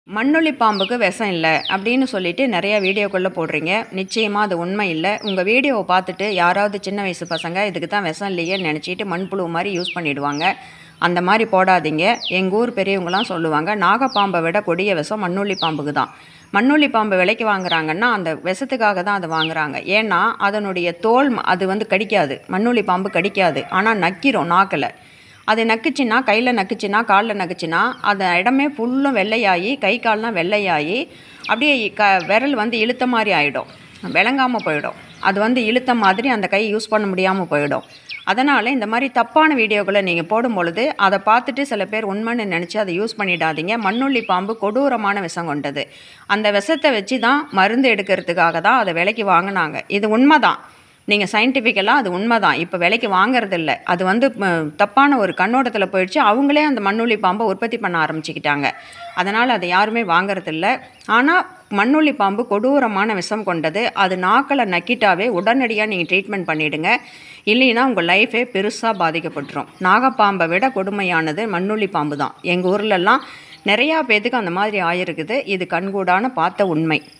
மண்ணுளி பாம்புக்கு விஷம் இல்லை அப்படின்னு சொல்லிட்டு நிறைய வீடியோக்குள்ளே போடுறீங்க நிச்சயமாக அது உண்மை இல்லை உங்கள் வீடியோவை பார்த்துட்டு யாராவது சின்ன வயசு பசங்க இதுக்கு தான் விஷம் இல்லையே நினச்சிட்டு மண்புழு மாதிரி யூஸ் பண்ணிடுவாங்க அந்த மாதிரி போடாதீங்க எங்கள் ஊர் பெரியவங்களாம் சொல்லுவாங்க நாகப்பாம்பை விட கொடிய விஷம் மண்ணுளி பாம்புக்கு தான் மண்ணுளி பாம்பு விலைக்கு வாங்குறாங்கன்னா அந்த விஷத்துக்காக தான் அதை வாங்குறாங்க ஏன்னா அதனுடைய தோல் ம- அது வந்து கடிக்காது மண்ணுளி பாம்பு கடிக்காது ஆனால் நக்கிரும் நாக்கில் அது நக்குச்சுன்னா கையில் நக்குச்சுன்னா காலில் நக்குச்சுன்னா அந்த இடமே ஃபுல்லும் வெள்ளையாகி கை கால்லாம் வெள்ளையாகி அப்படியே க விரல் வந்து இழுத்த மாதிரி ஆகிடும் விளங்காமல் போயிடும் அது வந்து இழுத்த மாதிரி அந்த கை யூஸ் பண்ண முடியாமல் போயிடும் அதனால் இந்த மாதிரி தப்பான வீடியோக்களை நீங்கள் போடும் பொழுது அதை பார்த்துட்டு சில பேர் உண்மைன்னு நினச்சி அதை யூஸ் பண்ணிடாதீங்க மண்ணுள்ளி பாம்பு கொடூரமான விஷம் கொண்டது அந்த விஷத்தை வச்சு தான் மருந்து எடுக்கிறதுக்காக தான் அதை விலைக்கு வாங்கினாங்க இது உண்மைதான் நீங்கள் சயின்டிஃபிக்கலாக அது உண்மை தான் இப்போ விலைக்கு வாங்குறது இல்லை அது வந்து ம, தப்பான ஒரு கண்ணோட்டத்தில் போயிடுச்சு அவங்களே அந்த மண்ணுளி பாம்பை உற்பத்தி பண்ண ஆரம்பிச்சுக்கிட்டாங்க அதனால் அதை யாருமே வாங்குறது இல்லை ஆனால் மண்ணுளி பாம்பு கொடூரமான விஷம் கொண்டது அது நாக்கில் நக்கிட்டாவே உடனடியாக நீங்கள் ட்ரீட்மெண்ட் பண்ணிவிடுங்க இல்லைன்னா உங்கள் லைஃபே பெருசாக பாதிக்கப்பட்டுரும் நாகப்பாம்பை விட கொடுமையானது மண்ணுளி பாம்பு தான் எங்கள் ஊர்லெல்லாம் நிறையா பேத்துக்கு அந்த மாதிரி ஆயிருக்குது இது கண்கூடான பார்த்த உண்மை